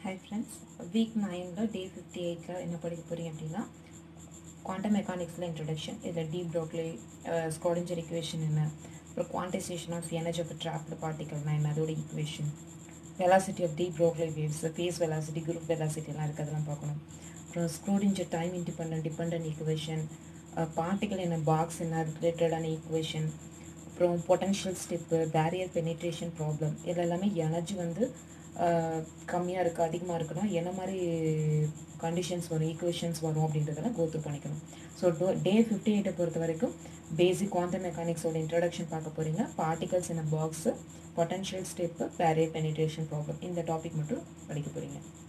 hi friends week நைனில் டே fifty எயிட்டில் என்ன படிக்க போகிறீங்க அப்படின்னா குவாண்டம் மெக்கானிக்ஸில் இன்ட்ரடக்ஷன் இதில் டீப் ப்ரோக்லி ஸ்காலிஞ்சர் ஈக்குவேஷன் என்ன அப்புறம் quantization of energy of trapped பார்ட்டிகல்னா என்ன அதோட equation velocity of de Broglie waves phase velocity group வெலாசிட்டிலாம் இருக்குது அதெல்லாம் பார்க்கணும் அப்புறம் Schrodinger time independent dependent equation particle என்ன பாக்ஸ் என்ன அது ரிலேட்டடான ஈக்குவேஷன் அப்புறம் potential step barrier penetration problem இதில் எல்லாமே எனர்ஜி வந்து கம்மியாக இருக்குது அதிகமாக இருக்குன்னா என்ன மாதிரி கண்டிஷன்ஸ் வரும் ஈக்குவேஷன்ஸ் வரும் அப்படின்றதெல்லாம் கோத்ரூ பண்ணிக்கணும் ஸோ டோ டே ஃபிஃப்டி எயிட்டை பொறுத்த வரைக்கும் பேசிக் குவாண்டம் மெக்கானிக்ஸோட இன்ட்ரடக்ஷன் பார்க்க போகிறீங்க particles in box potential step barrier penetration problem இந்த டாபிக் மட்டும் படிக்க போகிறீங்க